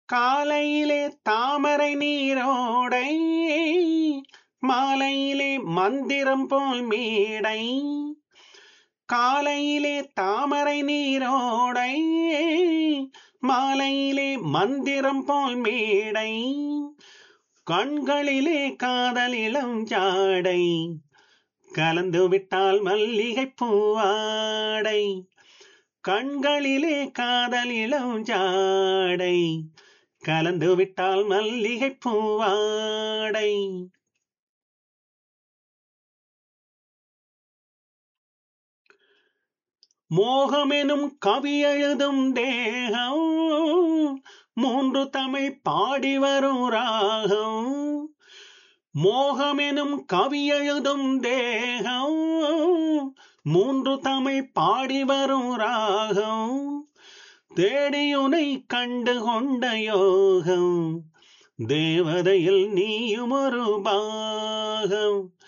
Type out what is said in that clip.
காலையிலே தாமரை நீரோடை மாலையிலே மந்திரம் போல் மேடை காலையிலே தாமரை நீரோடை மாலையிலே மந்திரம் போல் மேடை கண்களிலே காதல் இளம் ஜாடை கலந்து விட்டால் மல்லிகை பூவாடை கண்களிலே காதல் இளம் ஜாடை கலந்து விட்டால் மல்லிகை பூவாடை மோகமெனும் கவி எழுதும் தேகம் மூன்று தமிழ் பாடி வரும் ராகம் மோகமெனும் கவி எழுதும் தேகம் மூன்று தமிழ் பாடி வரும் ராகம் தேடியுனை கண்டு கொண்ட யோகம் தேவதையில் நீயும் ஒரு பாகம்